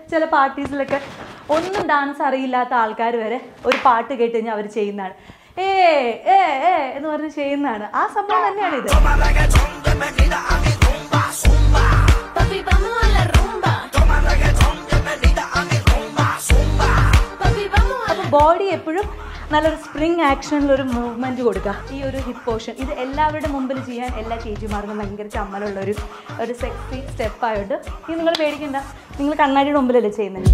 ചില പാർട്ടീസിലൊക്കെ ഒന്നും ഡാൻസ് അറിയില്ലാത്ത ആൾക്കാർ വരെ ഒരു പാട്ട് കേട്ട് കഴിഞ്ഞാൽ അവർ ചെയ്യുന്നതാണ് ഏ ഏ ഏ എന്ന് പറഞ്ഞ് ചെയ്യുന്നതാണ് ആ സംഭവം തന്നെയാണ് ഇത് Papi, vamos a la rumba. Papi, vamos a അപ്പോൾ ബോഡി എപ്പോഴും നല്ലൊരു സ്പ്രിങ് ആക്ഷനിൽ ഒരു മൂവ്മെന്റ് കൊടുക്കുക ഈ ഒരു ഹിപ്പ് പോർഷൻ ഇത് എല്ലാവരുടെ മുമ്പിൽ ചെയ്യാൻ എല്ലാ ചേച്ചിമാർക്കും ഭയങ്കര ചമ്മലുള്ള ഒരു ഒരു സെക്സി സ്റ്റെപ്പ് ആയതുകൊണ്ട് ഇത് നിങ്ങൾ പേടിക്കണ്ട നിങ്ങൾ കണ്ണാടിയുടെ മുമ്പിലല്ലേ ചെയ്യുന്നത്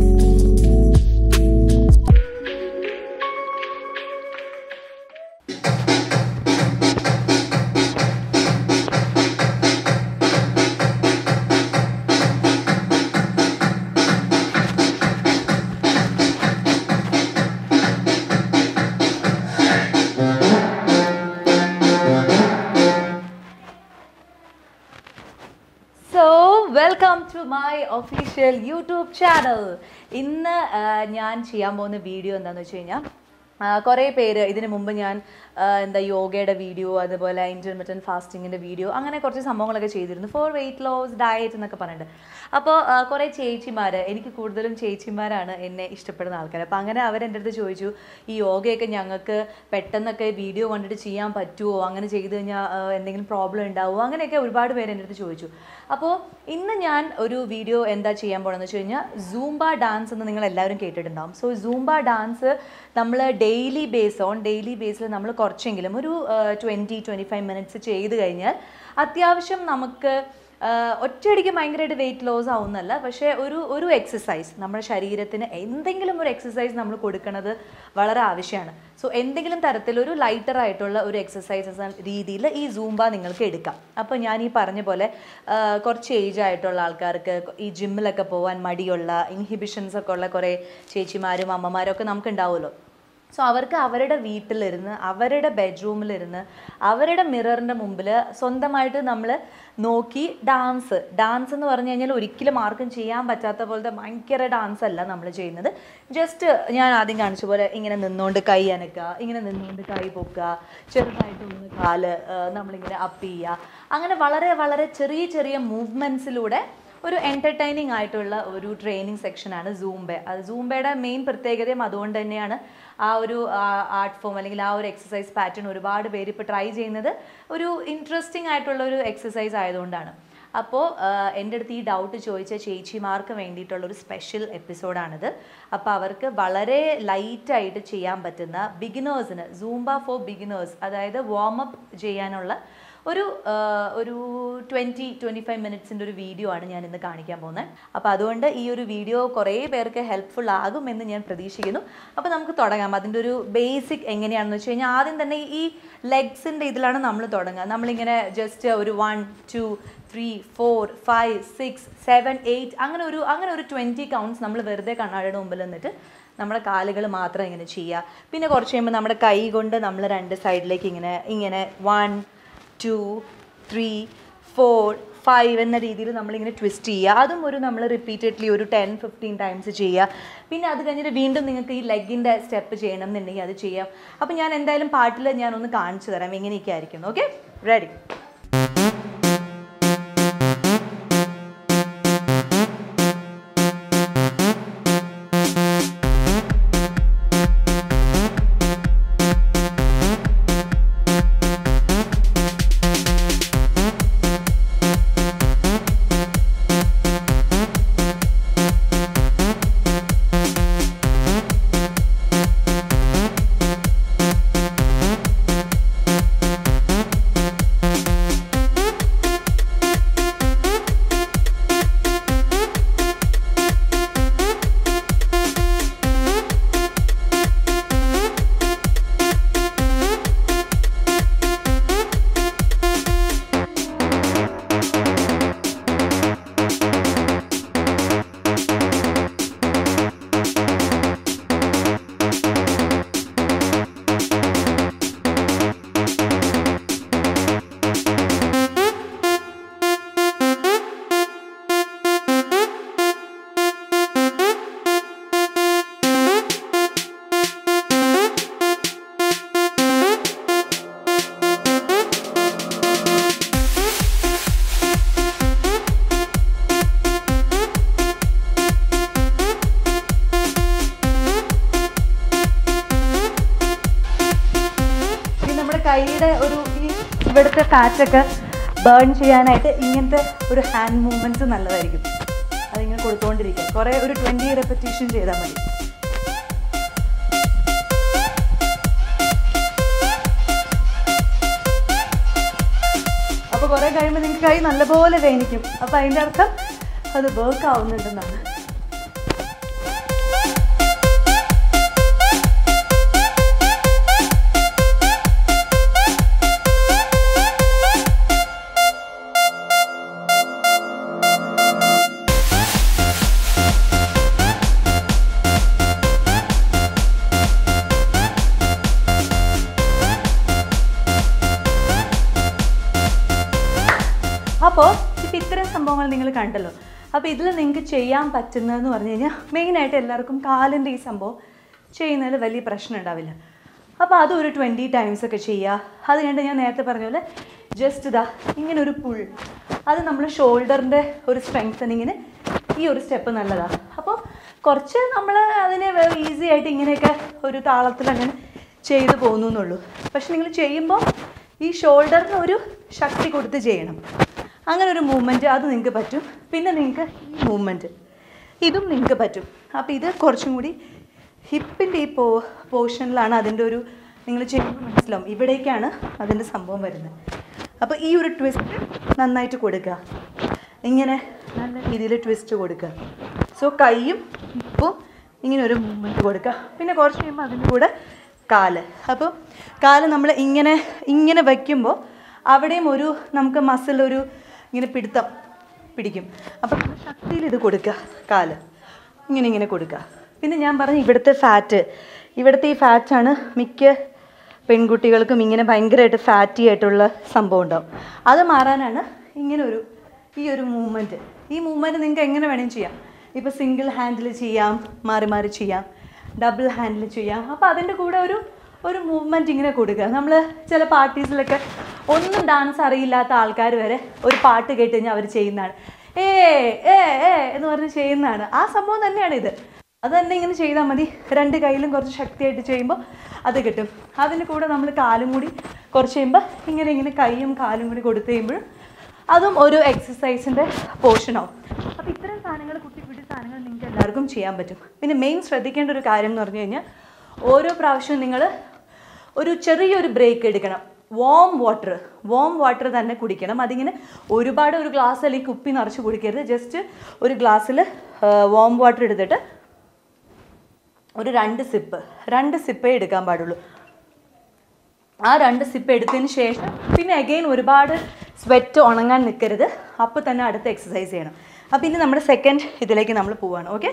so welcome to my official YouTube channel ഇന്ന് ആ, ഞാൻ ചെയ്യാൻ പോകുന്ന വീഡിയോ എന്താണെന്ന് വെച്ച് കഴിഞ്ഞാൽ കുറേ പേര് ഇതിനു മുമ്പ് ഞാൻ ആ, എന്താ യോഗയുടെ വീഡിയോ അതുപോലെ ഇൻ്റർമീഡിയൻ ഫാസ്റ്റിങ്ങിൻ്റെ വീഡിയോ അങ്ങനെ കുറച്ച് സംഭവങ്ങളൊക്കെ ചെയ്തിരുന്നു ഫോർ വെയിറ്റ് ലോസ് ഡയറ്റ് എന്നൊക്കെ പറഞ്ഞിട്ട് അപ്പോൾ കുറേ ചേച്ചിമാർ എനിക്ക് കൂടുതലും ചേച്ചിമാരാണ് എന്നെ ഇഷ്ടപ്പെടുന്ന ആൾക്കാർ അപ്പോൾ അങ്ങനെ അവരെൻ്റെ അടുത്ത് ചോദിച്ചു ഈ യോഗയൊക്കെ ഞങ്ങൾക്ക് പെട്ടെന്നൊക്കെ വീഡിയോ കണ്ടിട്ട് ചെയ്യാൻ പറ്റുമോ അങ്ങനെ ചെയ്ത് കഴിഞ്ഞാൽ ആ, എന്തെങ്കിലും പ്രോബ്ലം ഉണ്ടാവുമോ അങ്ങനെയൊക്കെ ഒരുപാട് പേര് എൻ്റെ അടുത്ത് ചോദിച്ചു അപ്പോൾ ഇന്ന് ഞാൻ ഒരു വീഡിയോ എന്താ ചെയ്യാൻ പോകണമെന്ന് വെച്ച് കഴിഞ്ഞാൽ സൂംബ ഡാൻസ് എന്ന് നിങ്ങൾ എല്ലാവരും കേട്ടിട്ടുണ്ടാവും സോ സൂംബ ഡാൻസ് നമ്മൾ ഡെയിലി ബേസ് ഓൺ ഡെയിലി ബേസിൽ നമ്മൾ കുറച്ചെങ്കിലും ഒരു ട്വൻറ്റി ട്വൻറ്റി ഫൈവ് മിനിറ്റ്സ് ചെയ്ത് കഴിഞ്ഞാൽ അത്യാവശ്യം നമുക്ക് ആഹ് ഒറ്റയടിക്ക് ഭയങ്കരമായിട്ട് വെയിറ്റ് ലോസ് ആവുന്നല്ല പക്ഷേ ഒരു ഒരു എക്സസൈസ് നമ്മുടെ ശരീരത്തിന് എന്തെങ്കിലും ഒരു എക്സസൈസ് നമ്മൾ കൊടുക്കുന്നത് വളരെ ആവശ്യമാണ് സോ എന്തെങ്കിലും തരത്തിലൊരു ലൈറ്റർ ആയിട്ടുള്ള ഒരു എക്സസൈസസ് രീതിയിൽ ഈ സൂംബ നിങ്ങൾക്ക് എടുക്കാം അപ്പോൾ ഞാൻ ഈ പറഞ്ഞ പോലെ ആഹ് കുറച്ച് ഏജ് ആയിട്ടുള്ള ആൾക്കാർക്ക് ഈ ജിമ്മിലൊക്കെ പോകാൻ മടിയുള്ള ഇൻഹിബിഷൻസ് ഒക്കെ ഉള്ള കുറേ ചേച്ചിമാരും അമ്മമാരും ഒക്കെ നമുക്ക് ഉണ്ടാവുമല്ലോ സോ അവർക്ക് അവരുടെ വീട്ടിലിരുന്ന് അവരുടെ ബെഡ്റൂമിലിരുന്ന് അവരുടെ മിററിൻ്റെ മുമ്പിൽ സ്വന്തമായിട്ട് നമ്മൾ നോക്കി ഡാൻസ് ഡാൻസ് എന്ന് പറഞ്ഞു കഴിഞ്ഞാൽ ഒരിക്കലും ആർക്കും ചെയ്യാൻ പറ്റാത്ത പോലത്തെ ഭയങ്കര ഡാൻസ് അല്ല നമ്മൾ ചെയ്യുന്നത് ജസ്റ്റ് ഞാൻ ആദ്യം കാണിച്ച പോലെ ഇങ്ങനെ നിന്നുകൊണ്ട് കൈ അനക്കുക ഇങ്ങനെ നിന്നുകൊണ്ട് കൈ പൊക്കുക ചെറുതായിട്ടൊന്ന് കാല് ആ, നമ്മളിങ്ങനെ അപ്പ് ചെയ്യുക അങ്ങനെ വളരെ വളരെ ചെറിയ ചെറിയ മൂവ്മെൻറ്റ്സിലൂടെ ഒരു എൻ്റർടൈനിങ് ആയിട്ടുള്ള ഒരു ട്രെയിനിങ് സെക്ഷനാണ് സൂംബ അത് സൂംബയുടെ മെയിൻ പ്രത്യേകതയും അതുകൊണ്ട് തന്നെയാണ് ആ ഒരു ആർട്ട് ഫോം അല്ലെങ്കിൽ ആ ഒരു എക്സസൈസ് പാറ്റേൺ ഒരുപാട് പേര് ഇപ്പോൾ ട്രൈ ചെയ്യുന്നത് ഒരു ഇൻട്രസ്റ്റിംഗ് ആയിട്ടുള്ള ഒരു എക്സസൈസ് ആയതുകൊണ്ടാണ് അപ്പോൾ എൻ്റെ അടുത്ത് ഈ ഡൗട്ട് ചോദിച്ച ചേച്ചിമാർക്ക് വേണ്ടിയിട്ടുള്ള ഒരു സ്പെഷ്യൽ എപ്പിസോഡാണിത് അപ്പോൾ അവർക്ക് വളരെ ലൈറ്റായിട്ട് ചെയ്യാൻ പറ്റുന്ന ബിഗിനേഴ്സിന് സൂംബ ഫോർ ബിഗിനേഴ്സ് അതായത് വാം അപ്പ് ചെയ്യാനുള്ള ഒരു ആ, ഒരു ട്വൻറ്റി ട്വൻറ്റി ഫൈവ് മിനിറ്റ്സിൻ്റെ ഒരു വീഡിയോ ആണ് ഞാൻ ഇന്ന് കാണിക്കാൻ പോകുന്നത് അപ്പോൾ അതുകൊണ്ട് ഈ ഒരു വീഡിയോ കുറേ പേർക്ക് ഹെൽപ്ഫുൾ ആകുമെന്ന് ഞാൻ പ്രതീക്ഷിക്കുന്നു അപ്പോൾ നമുക്ക് തുടങ്ങാം അതിൻ്റെ ഒരു ബേസിക് എങ്ങനെയാണെന്ന് വെച്ച് കഴിഞ്ഞാൽ ആദ്യം തന്നെ ഈ ലെഗ്സിൻ്റെ ഇതിലാണ് നമ്മൾ തുടങ്ങുക നമ്മളിങ്ങനെ ജസ്റ്റ് ഒരു one two three four five six seven eight അങ്ങനെ ഒരു അങ്ങനെ ഒരു ട്വൻറ്റി കൗണ്ട്സ് നമ്മൾ വെറുതെ കണ്ണാടിയുടെ മുമ്പിൽ നിന്നിട്ട് നമ്മുടെ കാലുകൾ മാത്രം ഇങ്ങനെ ചെയ്യുക പിന്നെ കുറച്ച് കഴിയുമ്പോൾ നമ്മുടെ കൈ കൊണ്ട് നമ്മൾ രണ്ട് സൈഡിലേക്ക് ഇങ്ങനെ ഇങ്ങനെ one two three four five എന്ന രീതിയിൽ നമ്മളിങ്ങനെ ട്വിസ്റ്റ് ചെയ്യുക അതും ഒരു നമ്മൾ റിപ്പീറ്റഡ്ലി ഒരു ടെൻ ഫിഫ്റ്റീൻ ടൈംസ് ചെയ്യുക പിന്നെ അത് കഴിഞ്ഞിട്ട് വീണ്ടും നിങ്ങൾക്ക് ഈ ലെഗിൻ്റെ സ്റ്റെപ്പ് ചെയ്യണം എന്നുണ്ടെങ്കിൽ അത് ചെയ്യാം അപ്പോൾ ഞാൻ എന്തായാലും പാട്ടിൽ ഞാനൊന്ന് കാണിച്ചു തരാം എങ്ങനെയൊക്കെ ആയിരിക്കും ഓക്കെ റെഡി ഫാറ്റൊക്കെ ബേൺ ചെയ്യാനായിട്ട് ഇങ്ങനത്തെ ഒരു ഹാൻഡ് മൂവ്മെൻറ്റ്സ് നല്ലതായിരിക്കും അതിങ്ങനെ കൊടുത്തുകൊണ്ടിരിക്കുക കുറേ ഒരു ട്വൻറ്റി റെപ്പറ്റീഷൻ ചെയ്താൽ മതി അപ്പോൾ കുറേ കഴിയുമ്പോൾ നിങ്ങൾക്ക് കൈ നല്ലപോലെ വേനിക്കും അപ്പോൾ അതിൻ്റെ അർത്ഥം അത് വർക്ക് ആവുന്നുണ്ടെന്നാണ് അപ്പോൾ ഇപ്പം ഇത്തരം സംഭവങ്ങൾ നിങ്ങൾ കണ്ടല്ലോ അപ്പോൾ ഇതിൽ നിങ്ങൾക്ക് ചെയ്യാൻ പറ്റുന്നതെന്ന് പറഞ്ഞു കഴിഞ്ഞാൽ മെയിനായിട്ട് എല്ലാവർക്കും കാലിൻ്റെ ഈ സംഭവം ചെയ്യുന്നതിൽ വലിയ പ്രശ്നം ഉണ്ടാവില്ല അപ്പോൾ അത് ഒരു ട്വൻറ്റി ടൈംസ് ഒക്കെ ചെയ്യുക അത് കഴിഞ്ഞിട്ട് ഞാൻ നേരത്തെ പറഞ്ഞ പോലെ ജസ്റ്റ് ഇതാ ഇങ്ങനെ ഒരു പുൾ അത് നമ്മൾ ഷോൾഡറിൻ്റെ ഒരു സ്ട്രെങ്തനിങ്ങിന് ഈ ഒരു സ്റ്റെപ്പ് നല്ലതാണ് അപ്പോൾ കുറച്ച് നമ്മൾ അതിനെ ഈസി ആയിട്ട് ഇങ്ങനെയൊക്കെ ഒരു താളത്തിൽ അങ്ങനെ ചെയ്തു പോകുന്നു എന്നുള്ളൂ പക്ഷെ നിങ്ങൾ ചെയ്യുമ്പോൾ ഈ ഷോൾഡറിന് ഒരു ശക്തി കൊടുത്ത് ചെയ്യണം അങ്ങനെ ഒരു മൂവ്മെൻറ്റ് അത് നിങ്ങൾക്ക് പറ്റും പിന്നെ നിങ്ങൾക്ക് ഈ മൂവ്മെൻറ്റ് ഇതും നിങ്ങൾക്ക് പറ്റും അപ്പോൾ ഇത് കുറച്ചും കൂടി ഹിപ്പിൻ്റെ ഈ പോ പോർഷനിലാണ് അതിൻ്റെ ഒരു നിങ്ങൾ ചെയ്യുമ്പോൾ മനസ്സിലാവും ഇവിടേക്കാണ് അതിൻ്റെ സംഭവം വരുന്നത് അപ്പോൾ ഈ ഒരു ട്വിസ്റ്റ് നന്നായിട്ട് കൊടുക്കുക ഇങ്ങനെ നല്ല രീതിയിൽ ട്വിസ്റ്റ് കൊടുക്കുക സോ കൈയും ഹിപ്പും ഇങ്ങനെ ഒരു മൂവ്മെൻറ്റ് കൊടുക്കുക പിന്നെ കുറച്ച് കഴിയുമ്പോൾ അതിൻ്റെ കൂടെ കാല് അപ്പോൾ കാല് നമ്മൾ ഇങ്ങനെ ഇങ്ങനെ വയ്ക്കുമ്പോൾ അവിടെയും ഒരു നമുക്ക് മസിൽ ഒരു ഇങ്ങനെ പിടുത്തം പിടിക്കും അപ്പം നമ്മൾ ശക്തിയിൽ ഇത് കൊടുക്കുക കാല് ഇങ്ങനെ ഇങ്ങനെ കൊടുക്കുക പിന്നെ ഞാൻ പറഞ്ഞു ഇവിടുത്തെ ഫാറ്റ് ഇവിടുത്തെ ഈ ഫാറ്റാണ് മിക്ക പെൺകുട്ടികൾക്കും ഇങ്ങനെ ഭയങ്കരമായിട്ട് ഫാറ്റി ആയിട്ടുള്ള സംഭവം ഉണ്ടാവും അത് മാറാനാണ് ഇങ്ങനെ ഒരു ഈ ഒരു മൂവ്മെൻറ്റ് ഈ മൂവ്മെൻറ്റ് നിങ്ങൾക്ക് എങ്ങനെ വേണമെങ്കിലും ചെയ്യാം ഇപ്പോൾ സിംഗിൾ ഹാൻഡിൽ ചെയ്യാം മാറി മാറി ചെയ്യാം ഡബിൾ ഹാൻഡിൽ ചെയ്യാം അപ്പോൾ അതിൻ്റെ കൂടെ ഒരു ഒരു മൂവ്മെൻറ്റ് ഇങ്ങനെ കൊടുക്കുക നമ്മൾ ചില പാർട്ടീസിലൊക്കെ ഒന്നും ഡാൻസ് അറിയില്ലാത്ത ആൾക്കാർ വരെ ഒരു പാട്ട് കേട്ട് കഴിഞ്ഞാൽ അവർ ചെയ്യുന്നതാണ് ഏ ഏ ഏ എന്ന് പറഞ്ഞ് ചെയ്യുന്നതാണ് ആ സംഭവം തന്നെയാണ് ഇത് അത് തന്നെ ഇങ്ങനെ ചെയ്താൽ മതി രണ്ട് കയ്യിലും കുറച്ച് ശക്തിയായിട്ട് ചെയ്യുമ്പോൾ അത് കിട്ടും അതിന് കൂടെ നമ്മൾ കാലും കൂടി കുറച്ച് ചെയ്യുമ്പോൾ ഇങ്ങനെ ഇങ്ങനെ കൈയും കാലും കൂടി കൊടുത്തു കഴിയുമ്പോഴും അതും ഒരു എക്സസൈസിൻ്റെ പോർഷനാവും അപ്പോൾ ഇത്തരം സാധനങ്ങൾ കുട്ടി കുട്ടി സാധനങ്ങൾ നിങ്ങൾക്ക് എല്ലാവർക്കും ചെയ്യാൻ പറ്റും പിന്നെ മെയിൻ ശ്രദ്ധിക്കേണ്ട ഒരു കാര്യം എന്ന് പറഞ്ഞു കഴിഞ്ഞാൽ ഓരോ പ്രാവശ്യവും നിങ്ങൾ ഒരു ചെറിയൊരു ബ്രേക്ക് എടുക്കണം വോം വാട്ടർ വോം വാട്ടർ തന്നെ കുടിക്കണം അതിങ്ങനെ ഒരുപാട് ഒരു ഗ്ലാസ് അല്ലെങ്കിൽ കുപ്പി നിറച്ച് കുടിക്കരുത് ജസ്റ്റ് ഒരു ഗ്ലാസ്സിൽ വോം വാട്ടർ എടുത്തിട്ട് ഒരു രണ്ട് സിപ്പ് രണ്ട് സിപ്പേ എടുക്കാൻ പാടുള്ളൂ ആ രണ്ട് സിപ്പ് എടുത്തതിന് ശേഷം പിന്നെ അഗെയിൻ ഒരുപാട് സ്വെറ്റ് ഉണങ്ങാൻ നിൽക്കരുത് അപ്പോൾ തന്നെ അടുത്ത എക്സസൈസ് ചെയ്യണം അപ്പോൾ ഇനി നമ്മുടെ സെക്കൻഡ് ഇതിലേക്ക് നമ്മൾ പോവാണ് okay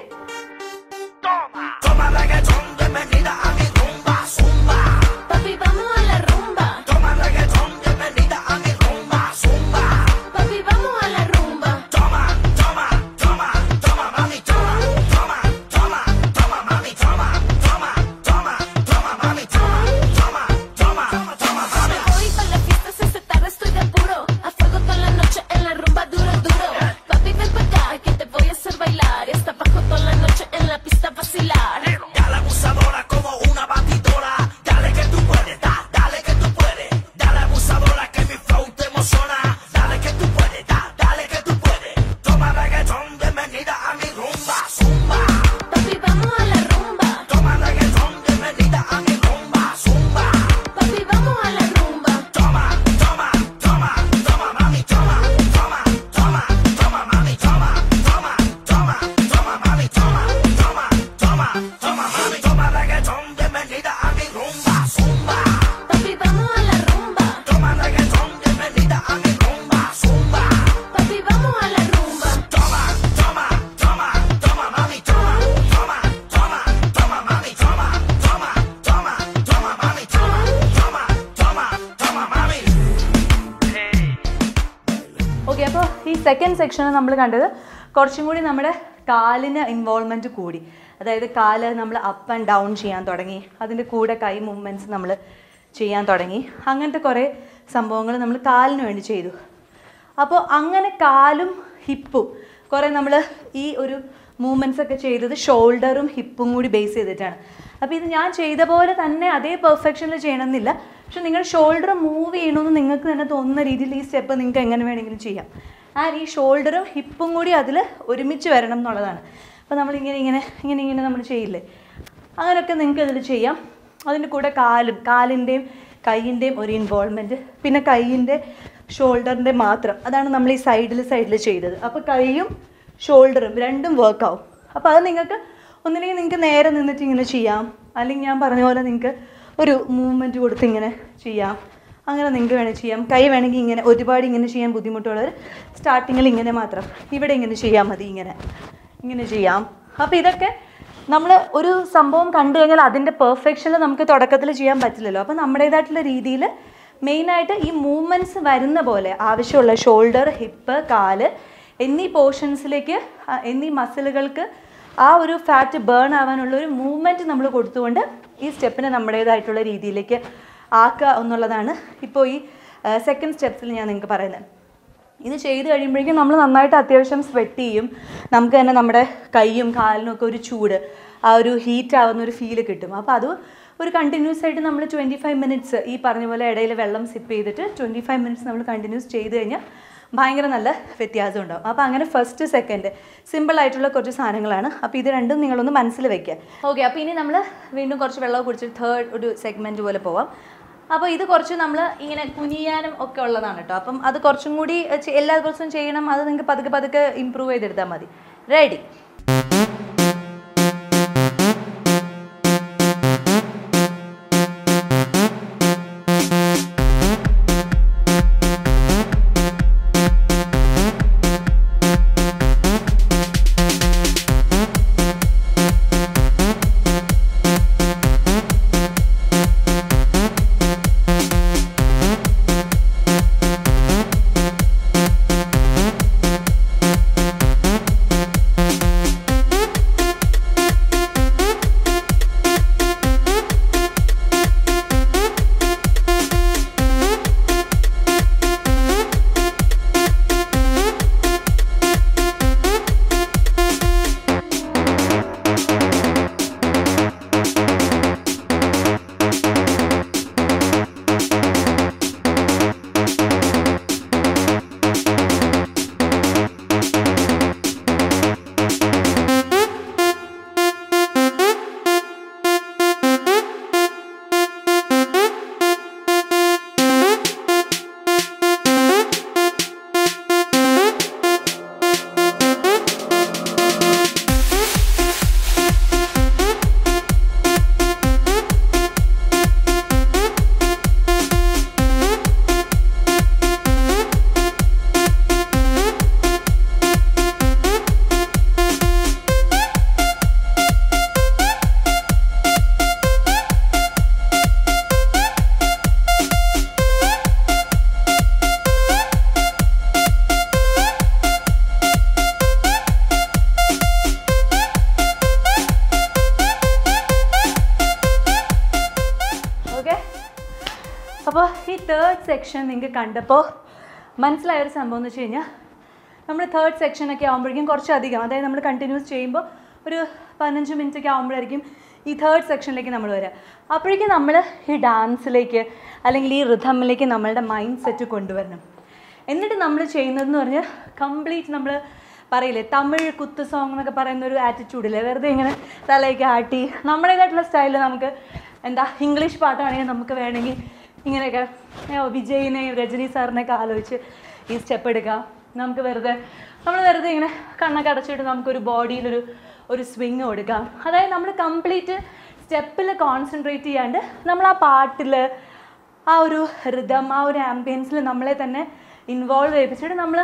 Toma reggaetón, bienvenida a mi rumba, zumba. Papi, vamos a la rumba. Toma reggaetón, bienvenida a mi rumba, zumba. Papi, vamos a la rumba. Toma, toma, toma, toma, mami, toma, toma, toma, toma, mami, toma, toma, toma, toma, mami, toma, toma, toma, toma, mami. Hoy para la fiesta se esta tarde estoy de puro. A fuego toda la noche en la rumba duro, duro. Papi, ven pa' acá que te voy a hacer bailar. Y hasta abajo toda la noche en la pista vacilar. Dale abusadora como una batidora. Dale que tú puedes, da, dale que tú puedes. Dale abusadora que mi flow te emociona. Dale que tú puedes, da, dale que tú puedes. Toma reggaetón, bienvenida a mi rumba, zumba. Papi, vamos a la rumba. Toma reggaetón, bienvenida a mi rumba, zumba. Papi, vamos a la rumba. Toma, toma, toma, toma, mami, toma, toma, toma, toma, mami, toma, toma, toma, toma, mami, toma, toma, toma, toma, mami, toma reggaetón, bienvenida a mi rumba, zumba. Papi, vamos a la rumba. Toma reggaetón, bienvenida a mi rumba, zumba. Papi, vamos a la rumba. Toma, toma, toma, toma, mami, toma, toma, toma, toma, mami, toma, toma, toma, toma, mami, toma, toma, toma, toma, mami. Okay അപ്പോൾ ഈ second സെക്ഷനിൽ നമ്മൾ കണ്ടത് കുറച്ചും കൂടി നമ്മുടെ കാലിന് involvement കൂടി അതായത് കാല് നമ്മൾ അപ്പ് ആൻഡ് ഡൗൺ ചെയ്യാൻ തുടങ്ങി അതിൻ്റെ കൂടെ കൈ മൂവ്മെൻറ്റ്സ് നമ്മൾ ചെയ്യാൻ തുടങ്ങി അങ്ങനത്തെ കുറേ സംഭവങ്ങൾ നമ്മൾ കാലിന് വേണ്ടി ചെയ്തു അപ്പോൾ അങ്ങനെ കാലും ഹിപ്പും കുറേ നമ്മൾ ഈ ഒരു മൂവ്മെൻറ്റ്സ് ഒക്കെ ചെയ്തത് ഷോൾഡറും ഹിപ്പും കൂടി ബേസ് ചെയ്തിട്ടാണ് അപ്പോൾ ഇത് ഞാൻ ചെയ്ത പോലെ തന്നെ അതേ പെർഫെക്ഷനിൽ ചെയ്യണമെന്നില്ല പക്ഷെ നിങ്ങൾ ഷോൾഡർ മൂവ് ചെയ്യണമെന്ന് നിങ്ങൾക്ക് തന്നെ തോന്നുന്ന രീതിയിൽ ഈ സ്റ്റെപ്പ് നിങ്ങൾക്ക് എങ്ങനെ വേണമെങ്കിലും ചെയ്യാം ആ ഈ ഷോൾഡറും ഹിപ്പും കൂടി അതിൽ ഒരുമിച്ച് വരണം എന്നുള്ളതാണ് അപ്പോൾ നമ്മളിങ്ങനെ ഇങ്ങനെ ഇങ്ങനെ ഇങ്ങനെ നമ്മൾ ചെയ്യില്ലേ അങ്ങനെയൊക്കെ നിങ്ങൾക്ക് ഇതിൽ ചെയ്യാം അതിൻ്റെ കൂടെ കാലും കാലിൻ്റെയും കൈയിൻ്റെയും ഒരു ഇൻവോൾവ്മെൻറ്റ് പിന്നെ കൈയിൻ്റെ ഷോൾഡറിൻ്റെ മാത്രം അതാണ് നമ്മൾ ഈ സൈഡിൽ സൈഡിൽ ചെയ്തത് അപ്പോൾ കൈയും ഷോൾഡറും രണ്ടും വർക്കാവും അപ്പോൾ അത് നിങ്ങൾക്ക് ഒന്നില്ലെങ്കിൽ നിങ്ങൾക്ക് നേരെ നിന്നിട്ട് ഇങ്ങനെ ചെയ്യാം അല്ലെങ്കിൽ ഞാൻ പറഞ്ഞ പോലെ നിങ്ങൾക്ക് ഒരു മൂവ്മെൻറ്റ് കൊടുത്ത് ഇങ്ങനെ ചെയ്യാം അങ്ങനെ നിങ്ങൾക്ക് വേണമെങ്കിൽ ചെയ്യാം കൈ വേണമെങ്കിൽ ഇങ്ങനെ ഒരുപാട് ഇങ്ങനെ ചെയ്യാൻ ബുദ്ധിമുട്ടുള്ളവർ സ്റ്റാർട്ടിങ്ങിൽ ഇങ്ങനെ മാത്രം ഇവിടെ ഇങ്ങനെ ചെയ്യാൽ മതി ഇങ്ങനെ ഇങ്ങനെ ചെയ്യാം അപ്പോൾ ഇതൊക്കെ നമ്മൾ ഒരു സംഭവം കണ്ടു കഴിഞ്ഞാൽ അതിൻ്റെ പെർഫെക്ഷനിൽ നമുക്ക് തുടക്കത്തിൽ ചെയ്യാൻ പറ്റില്ലല്ലോ അപ്പോൾ നമ്മുടേതായിട്ടുള്ള രീതിയിൽ മെയിനായിട്ട് ഈ മൂവ്മെൻറ്റ്സ് വരുന്ന പോലെ ആവശ്യമുള്ള ഷോൾഡർ ഹിപ്പ് കാല് എന്നീ പോർഷൻസിലേക്ക് എന്നീ മസിലുകൾക്ക് ആ ഒരു ഫാറ്റ് ബേൺ ആവാനുള്ള ഒരു മൂവ്മെൻറ്റ് നമ്മൾ കൊടുത്തുകൊണ്ട് ഈ സ്റ്റെപ്പിനെ നമ്മുടേതായിട്ടുള്ള രീതിയിലേക്ക് ആക്കുക എന്നുള്ളതാണ് ഇപ്പോൾ ഈ സെക്കൻഡ് സ്റ്റെപ്സിൽ ഞാൻ നിങ്ങൾക്ക് പറയുന്നത് ഇത് ചെയ്ത് കഴിയുമ്പോഴേക്കും നമ്മൾ നന്നായിട്ട് അത്യാവശ്യം സ്വെറ്റ് ചെയ്യും നമുക്ക് തന്നെ നമ്മുടെ കൈയും കാലിനും ഒക്കെ ഒരു ചൂട് ആ ഒരു ഹീറ്റ് ആവുന്ന ഒരു ഫീല് കിട്ടും അപ്പോൾ അത് ഒരു കണ്ടിന്യൂസ് ആയിട്ട് നമ്മൾ ട്വൻറ്റി ഫൈവ് മിനിറ്റ്സ് ഈ പറഞ്ഞ പോലെ ഇടയിൽ വെള്ളം സിപ്പ് ചെയ്തിട്ട് ട്വൻറ്റി ഫൈവ് മിനിറ്റ്സ് നമ്മൾ കണ്ടിന്യൂസ് ചെയ്ത് കഴിഞ്ഞാൽ ഭയങ്കര നല്ല വ്യത്യാസം ഉണ്ടാവും അപ്പോൾ അങ്ങനെ ഫസ്റ്റ് സെക്കൻഡ് സിമ്പിൾ ആയിട്ടുള്ള കുറച്ച് സാധനങ്ങളാണ് അപ്പോൾ ഇത് രണ്ടും നിങ്ങളൊന്ന് മനസ്സിൽ വെക്കുക ഓക്കെ അപ്പോൾ ഇനി നമ്മൾ വീണ്ടും കുറച്ച് വെള്ളം കുടിച്ചിട്ട് തേർഡ് ഒരു സെഗ്മെൻറ്റ് പോലെ പോവാം അപ്പോൾ ഇത് കുറച്ച് നമ്മൾ ഇങ്ങനെ കുനിയാനും ഒക്കെ ഉള്ളതാണ് കേട്ടോ അപ്പം അത് കുറച്ചും കൂടി ചെ- എല്ലാ ദിവസവും ചെയ്യണം അത് നിങ്ങൾക്ക് പതുക്കെ പതുക്കെ ഇമ്പ്രൂവ് ചെയ്തെടുത്താൽ മതി റെഡി ഓക്കെ അപ്പോൾ ഈ തേർഡ് സെക്ഷൻ നിങ്ങൾക്ക് കണ്ടപ്പോൾ മനസ്സിലായ ഒരു സംഭവം എന്ന് വെച്ച് കഴിഞ്ഞാൽ നമ്മൾ തേർഡ് സെക്ഷനൊക്കെ ആകുമ്പോഴേക്കും കുറച്ചധികം അതായത് നമ്മൾ കണ്ടിന്യൂസ് ചെയ്യുമ്പോൾ ഒരു പതിനഞ്ച് മിനിറ്റ് ഒക്കെ ആകുമ്പോഴായിരിക്കും ഈ തേർഡ് സെക്ഷനിലേക്ക് നമ്മൾ വരിക അപ്പോഴേക്കും നമ്മൾ ഈ ഡാൻസിലേക്ക് അല്ലെങ്കിൽ ഈ റിഥമിലേക്ക് നമ്മളുടെ മൈൻഡ് സെറ്റ് കൊണ്ടുവരണം എന്നിട്ട് നമ്മൾ ചെയ്യുന്നതെന്ന് പറഞ്ഞാൽ കംപ്ലീറ്റ് നമ്മൾ പറയില്ലേ തമിഴ് കുത്ത് സോങ് എന്നൊക്കെ പറയുന്ന ഒരു ആറ്റിറ്റ്യൂഡില്ലേ വെറുതെ ഇങ്ങനെ തലയൊക്കെ ആട്ടി നമ്മുടേതായിട്ടുള്ള സ്റ്റൈലിൽ നമുക്ക് എന്താ ഇംഗ്ലീഷ് പാട്ടാണെങ്കിൽ നമുക്ക് വേണമെങ്കിൽ ഇങ്ങനെയൊക്കെ ഏ, വിജയിനെയും രജനി സാറിനെയൊക്കെ ആലോചിച്ച് ഈ സ്റ്റെപ്പ് എടുക്കാം നമുക്ക് വെറുതെ നമ്മൾ വെറുതെ ഇങ്ങനെ കണ്ണൊക്കെ അടച്ചിട്ട് നമുക്കൊരു ബോഡിയിലൊരു ഒരു സ്വിങ് കൊടുക്കാം അതായത് നമ്മൾ കംപ്ലീറ്റ് സ്റ്റെപ്പിൽ കോൺസെൻട്രേറ്റ് ചെയ്യാണ്ട് നമ്മൾ ആ പാട്ടിൽ ആ ഒരു റിതം ആ ഒരു ആംബിയൻസിൽ നമ്മളെ തന്നെ ഇൻവോൾവ് ചെയ്യിപ്പിച്ചിട്ട് നമ്മൾ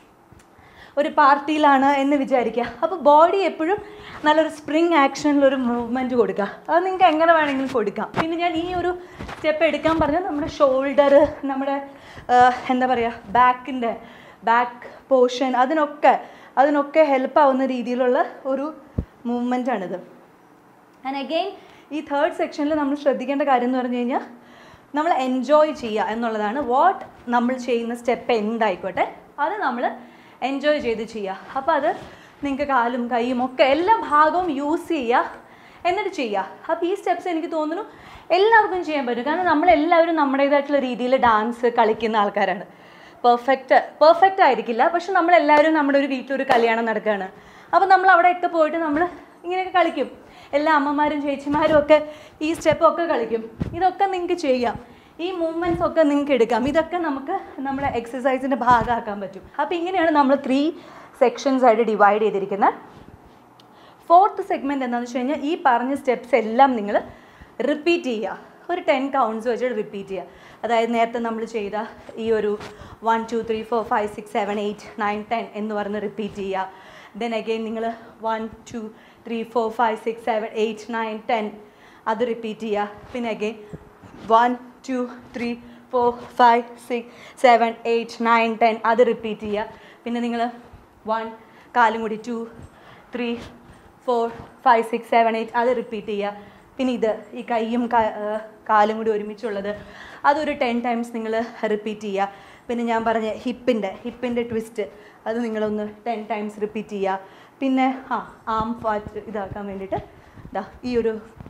ഒരു പാർട്ടിയിലാണ് എന്ന് വിചാരിക്കുക അപ്പോൾ ബോഡി എപ്പോഴും നല്ലൊരു സ്പ്രിങ് ആക്ഷനിൽ ഒരു മൂവ്മെൻറ്റ് കൊടുക്കുക അത് നിങ്ങൾക്ക് എങ്ങനെ വേണമെങ്കിലും കൊടുക്കാം പിന്നെ ഞാൻ ഈ ഒരു സ്റ്റെപ്പ് എടുക്കാൻ പറഞ്ഞാൽ നമ്മുടെ ഷോൾഡർ നമ്മുടെ ആ, എന്താ പറയുക ബാക്കിൻ്റെ ബാക്ക് പോർഷൻ അതിനൊക്കെ അതിനൊക്കെ ഹെൽപ്പ് ആവുന്ന രീതിയിലുള്ള ഒരു മൂവ്മെൻ്റ് ആണിത് ആൻഡ് അഗെയിൻ ഈ തേർഡ് സെക്ഷനിൽ നമ്മൾ ശ്രദ്ധിക്കേണ്ട കാര്യം എന്ന് പറഞ്ഞു കഴിഞ്ഞാൽ നമ്മൾ എൻജോയ് ചെയ്യുക എന്നുള്ളതാണ് വാട്ട് നമ്മൾ ചെയ്യുന്ന സ്റ്റെപ്പ് എന്തായിക്കോട്ടെ അത് നമ്മൾ എൻജോയ് ചെയ്ത് ചെയ്യുക അപ്പോൾ അത് നിങ്ങൾക്ക് കാലും കൈയും ഒക്കെ എല്ലാ ഭാഗവും യൂസ് ചെയ്യുക എന്നിട്ട് ചെയ്യുക അപ്പോൾ ഈ സ്റ്റെപ്സ് എനിക്ക് തോന്നുന്നു എല്ലാവർക്കും ചെയ്യാൻ പറ്റും കാരണം നമ്മളെല്ലാവരും നമ്മുടേതായിട്ടുള്ള രീതിയിൽ ഡാൻസ് കളിക്കുന്ന ആൾക്കാരാണ് പെർഫെക്റ്റ് പെർഫെക്റ്റ് ആയിരിക്കില്ല പക്ഷെ നമ്മളെല്ലാവരും നമ്മുടെ ഒരു വീട്ടിലൊരു കല്യാണം നടക്കുകയാണ് അപ്പോൾ നമ്മൾ അവിടെയൊക്കെ പോയിട്ട് നമ്മൾ ഇങ്ങനെയൊക്കെ കളിക്കും എല്ലാ അമ്മമാരും ചേച്ചിമാരും ഒക്കെ ഈ സ്റ്റെപ്പൊക്കെ കളിക്കും ഇതൊക്കെ നിങ്ങൾക്ക് ചെയ്യാം ഈ മൂവ്മെൻറ്റ്സ് ഒക്കെ നിങ്ങൾക്ക് എടുക്കാം ഇതൊക്കെ നമുക്ക് നമ്മുടെ എക്സസൈസിൻ്റെ ഭാഗമാക്കാൻ പറ്റും അപ്പോൾ ഇങ്ങനെയാണ് നമ്മൾ ത്രീ സെക്ഷൻസ് ആയിട്ട് ഡിവൈഡ് ചെയ്തിരിക്കുന്നത് ഫോർത്ത് സെഗ്മെൻറ്റ് എന്താണെന്ന് വെച്ച് കഴിഞ്ഞാൽ ഈ പറഞ്ഞ സ്റ്റെപ്സ് എല്ലാം നിങ്ങൾ റിപ്പീറ്റ് ചെയ്യുക ഒരു ടെൻ കൗണ്ട്സ് വെച്ചിട്ട് റിപ്പീറ്റ് ചെയ്യുക അതായത് നേരത്തെ നമ്മൾ ചെയ്ത ഈ ഒരു one two three four five six seven eight nine ten എന്ന് പറഞ്ഞ് റിപ്പീറ്റ് ചെയ്യുക ദെൻ അഗെയിൻ നിങ്ങൾ one two three four five six seven eight nine ten അത് റിപ്പീറ്റ് ചെയ്യുക പിന്നെ again one two three four five six seven eight nine ten അത് repeat ചെയ്യുക പിന്നെ നിങ്ങൾ വൺ കാലും കൂടി two three four five six seven eight അത് റിപ്പീറ്റ് ചെയ്യുക പിന്നെ ഇത് ഈ കൈയും കാ- ഏർ കാലും കൂടി ഒരുമിച്ചുള്ളത് അതൊരു ടെൻ ടൈംസ് നിങ്ങൾ റിപ്പീറ്റ് ചെയ്യുക പിന്നെ ഞാൻ പറഞ്ഞ ഹിപ്പിൻ്റെ ഹിപ്പിൻ്റെ ട്വിസ്റ്റ് അത് നിങ്ങളൊന്ന് ടെൻ ടൈംസ് റിപ്പീറ്റ് ചെയ്യുക പിന്നെ ആ ആം ഫാറ്റ് ഇതാക്കാൻ വേണ്ടിയിട്ട് ഇതാ ഈ ഒരു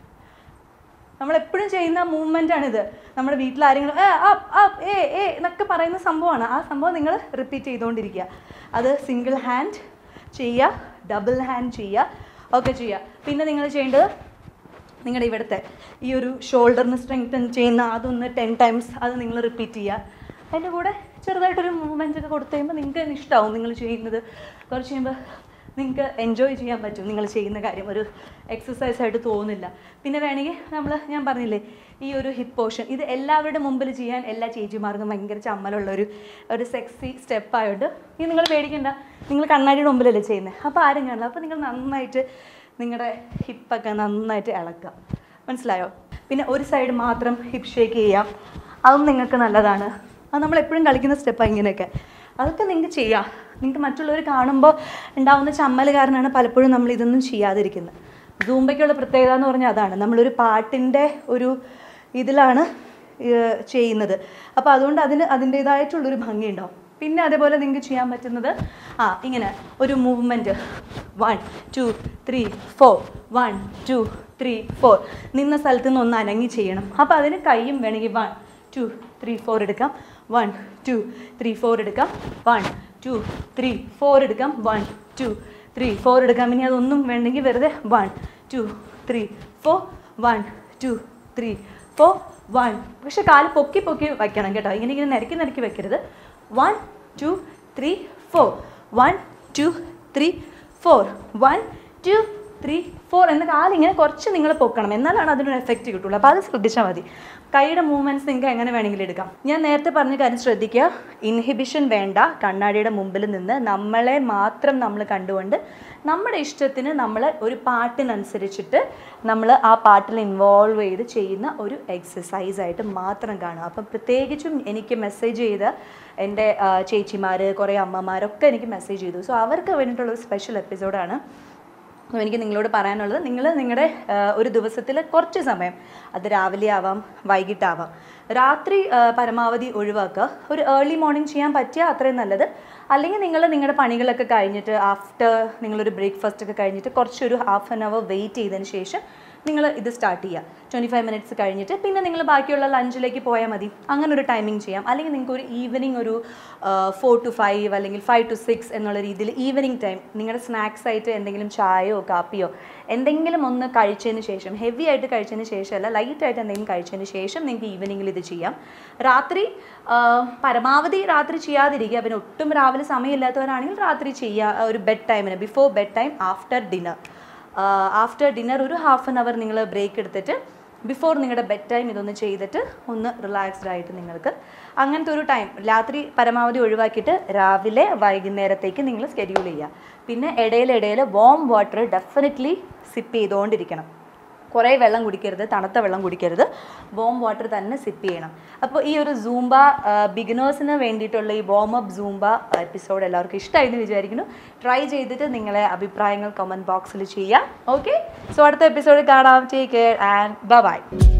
നമ്മളെപ്പോഴും ചെയ്യുന്ന മൂവ്മെൻ്റ് ആണിത് നമ്മുടെ വീട്ടിൽ ആരെങ്കിലും ഏ അപ്പ് അപ്പ് ഏ ഏ എന്നൊക്കെ പറയുന്ന സംഭവമാണ് ആ സംഭവം നിങ്ങൾ റിപ്പീറ്റ് ചെയ്തുകൊണ്ടിരിക്കുക അത് സിംഗിൾ ഹാൻഡ് ചെയ്യുക ഡബിൾ ഹാൻഡ് ചെയ്യുക ഒക്കെ ചെയ്യുക പിന്നെ നിങ്ങൾ ചെയ്യേണ്ടത് നിങ്ങളുടെ ഇവിടുത്തെ ഈ ഒരു ഷോൾഡറിന് സ്ട്രെങ്തൻ ചെയ്യുന്ന അതൊന്ന് ടെൻ ടൈംസ് അത് നിങ്ങൾ റിപ്പീറ്റ് ചെയ്യുക അതിൻ്റെ കൂടെ ചെറുതായിട്ടൊരു മൂവ്മെൻ്റ് ഒക്കെ കൊടുത്തു കഴിയുമ്പോൾ നിങ്ങൾക്ക് തന്നെ ഇഷ്ടമാവും നിങ്ങൾ ചെയ്യുന്നത് കുറച്ച് കഴിയുമ്പോൾ നിങ്ങൾക്ക് എൻജോയ് ചെയ്യാൻ പറ്റും നിങ്ങൾ ചെയ്യുന്ന കാര്യം ഒരു എക്സസൈസ് ആയിട്ട് തോന്നില്ല പിന്നെ വേണമെങ്കിൽ നമ്മൾ ഞാൻ പറഞ്ഞില്ലേ ഈ ഒരു ഹിപ്പ് പോർഷൻ ഇത് എല്ലാവരുടെ മുമ്പിൽ ചെയ്യാൻ എല്ലാ ചേച്ചിമാർക്കും ഭയങ്കര ചമ്മലുള്ള ഒരു ഒരു സെക്സി സ്റ്റെപ്പ് ആയിട്ട് ഇത് നിങ്ങൾ പേടിക്കണ്ട നിങ്ങൾ കണ്ണാടിയുടെ മുമ്പിലല്ലേ ചെയ്യുന്നത് അപ്പോൾ ആരും കാണില്ല അപ്പോൾ നിങ്ങൾ നന്നായിട്ട് നിങ്ങളുടെ ഹിപ്പൊക്കെ നന്നായിട്ട് ഇളക്കുക മനസ്സിലായോ പിന്നെ ഒരു സൈഡ് മാത്രം ഹിപ്പ് ഷേക്ക് ചെയ്യാം അതും നിങ്ങൾക്ക് നല്ലതാണ് അത് നമ്മൾ എപ്പോഴും കളിക്കുന്ന സ്റ്റെപ്പാണ് ഇങ്ങനെയൊക്കെ അതൊക്കെ നിങ്ങൾക്ക് ചെയ്യാം നിങ്ങൾക്ക് മറ്റുള്ളവർ കാണുമ്പോൾ ഉണ്ടാവുന്ന ചമ്മൽ കാരണമാണ് പലപ്പോഴും നമ്മൾ ഇതൊന്നും ചെയ്യാതിരിക്കുന്നത് സൂമ്പയ്ക്കുള്ള പ്രത്യേകത എന്ന് പറഞ്ഞാൽ അതാണ് നമ്മളൊരു പാട്ടിൻ്റെ ഒരു ഇതിലാണ് ഏഹ്, ചെയ്യുന്നത് അപ്പോൾ അതുകൊണ്ട് അതിന് അതിൻ്റേതായിട്ടുള്ളൊരു ഭംഗി ഉണ്ടാവും പിന്നെ അതേപോലെ നിങ്ങൾക്ക് ചെയ്യാൻ പറ്റുന്നത് ആ ഇങ്ങനെ ഒരു movement one two three four one two three four നിന്ന സ്ഥലത്ത് നിന്ന് ഒന്ന് അനങ്ങി ചെയ്യണം അപ്പോൾ അതിന് കൈയും വേണമെങ്കിൽ വൺ ടു ത്രീ ഫോർ എടുക്കാം വൺ ടു ത്രീ ഫോർ എടുക്കാം വൺ ടു ത്രീ ഫോർ എടുക്കാം വൺ ടു ത്രീ ഫോർ എടുക്കാം ഇനി അതൊന്നും വേണ്ടെങ്കിൽ വെറുതെ one two three four one two three four one പക്ഷെ കാല് പൊക്കി പൊക്കി വയ്ക്കണം കേട്ടോ ഇങ്ങനെ ഇങ്ങനെ നിരക്കി നിരക്കി വെക്കരുത് one two three four one two three four one two three four എന്ന കാലിങ്ങനെ കുറച്ച് നിങ്ങൾ പൊക്കണം എന്നാലാണ് അതിനൊരു എഫക്റ്റ് കിട്ടുള്ളൂ അപ്പോൾ അത് ശ്രദ്ധിച്ചാൽ മതി കൈയുടെ മൂവ്മെൻറ്റ്സ് നിങ്ങൾക്ക് എങ്ങനെ വേണമെങ്കിലും എടുക്കാം ഞാൻ നേരത്തെ പറഞ്ഞ കാര്യം ശ്രദ്ധിക്കുക ഇൻഹിബിഷൻ വേണ്ട കണ്ണാടിയുടെ മുമ്പിൽ നിന്ന് നമ്മളെ മാത്രം നമ്മൾ കണ്ടുകൊണ്ട് നമ്മുടെ ഇഷ്ടത്തിന് നമ്മൾ ഒരു പാട്ടിനനുസരിച്ചിട്ട് നമ്മൾ ആ പാട്ടിൽ ഇൻവോൾവ് ചെയ്ത് ചെയ്യുന്ന ഒരു എക്സസൈസ് ആയിട്ട് മാത്രം കാണുക അപ്പം പ്രത്യേകിച്ചും എനിക്ക് മെസ്സേജ് ചെയ്ത എൻ്റെ ചേച്ചിമാർ കുറേ അമ്മമാരൊക്കെ എനിക്ക് മെസ്സേജ് ചെയ്തു സോ അവർക്ക് വേണ്ടിയിട്ടുള്ള ഒരു സ്പെഷ്യൽ എപ്പിസോഡാണ് അപ്പോൾ എനിക്ക് നിങ്ങളോട് പറയാനുള്ളത് നിങ്ങൾ നിങ്ങളുടെ ആ, ഒരു ദിവസത്തിൽ കുറച്ച് സമയം അത് രാവിലെ ആവാം വൈകിട്ടാവാം രാത്രി ആ, പരമാവധി ഒഴിവാക്കുക ഒരു ഏർലി മോർണിംഗ് ചെയ്യാൻ പറ്റിയാൽ അത്രയും നല്ലത് അല്ലെങ്കിൽ നിങ്ങൾ നിങ്ങളുടെ പണികളൊക്കെ കഴിഞ്ഞിട്ട് ആഫ്റ്റർ നിങ്ങളൊരു ബ്രേക്ക്ഫാസ്റ്റ് ഒക്കെ കഴിഞ്ഞിട്ട് കുറച്ചൊരു ഹാഫ് ആൻ അവർ വെയിറ്റ് ചെയ്തതിന് ശേഷം നിങ്ങൾ ഇത് സ്റ്റാർട്ട് ചെയ്യുക ട്വൻറ്റി ഫൈവ് മിനിറ്റ്സ് കഴിഞ്ഞിട്ട് പിന്നെ നിങ്ങൾ ബാക്കിയുള്ള ലഞ്ചിലേക്ക് പോയാൽ മതി അങ്ങനെ ഒരു ടൈമിംഗ് ചെയ്യാം അല്ലെങ്കിൽ നിങ്ങൾക്ക് ഒരു ഈവനിങ് ഒരു ഫോർ ടു ഫൈവ് അല്ലെങ്കിൽ ഫൈവ് ടു സിക്സ് എന്നുള്ള രീതിയിൽ ഈവനിങ് ടൈം നിങ്ങളുടെ സ്നാക്സ് ആയിട്ട് എന്തെങ്കിലും ചായയോ കാപ്പിയോ എന്തെങ്കിലും ഒന്ന് കഴിച്ചതിന് ശേഷം ഹെവി ആയിട്ട് കഴിച്ചതിന് ശേഷമല്ല ലൈറ്റ് ആയിട്ട് എന്തെങ്കിലും കഴിച്ചതിന് ശേഷം നിങ്ങൾക്ക് ഈവനിങ്ങിൽ ഇത് ചെയ്യാം രാത്രി ആ, പരമാവധി രാത്രി ചെയ്യാതിരിക്കുക പിന്നെ ഒട്ടും രാവിലെ സമയമില്ലാത്തവരാണെങ്കിൽ രാത്രി ചെയ്യുക ഒരു ബെഡ് ടൈമിന് before bed time after dinner after dinner ഒരു ഹാഫ് ആൻ അവർ നിങ്ങൾ ബ്രേക്ക് എടുത്തിട്ട് ബിഫോർ നിങ്ങളുടെ ബെഡ് ടൈം ഇതൊന്ന് ചെയ്തിട്ട് ഒന്ന് റിലാക്സ്ഡ് ആയിട്ട് നിങ്ങൾക്ക് അങ്ങനത്തെ ഒരു ടൈം രാത്രി പരമാവധി ഒഴിവാക്കിയിട്ട് രാവിലെ വൈകുന്നേരത്തേക്ക് നിങ്ങൾ സ്കെഡ്യൂൾ ചെയ്യുക പിന്നെ ഇടയിലിടയിൽ വോം വാട്ടർ ഡെഫിനറ്റ്ലി സിപ്പ് ചെയ്തുകൊണ്ടിരിക്കണം കുറേ വെള്ളം കുടിക്കരുത് തണുത്ത വെള്ളം കുടിക്കരുത് വോം വാട്ടർ തന്നെ സിപ്പ് ചെയ്യണം അപ്പോൾ ഈ ഒരു സൂംബ ബിഗിനേഴ്സിന് വേണ്ടിയിട്ടുള്ള ഈ വോം അപ്പ് സൂംബ എപ്പിസോഡ് എല്ലാവർക്കും ഇഷ്ടമായി എന്ന് വിചാരിക്കുന്നു ട്രൈ ചെയ്തിട്ട് നിങ്ങളെ അഭിപ്രായങ്ങൾ കമൻറ്റ് ബോക്സിൽ ചെയ്യാം ഓക്കെ സോ അടുത്ത എപ്പിസോഡ് കാണാം ടേക്ക് കെയർ ആൻഡ് ബൈ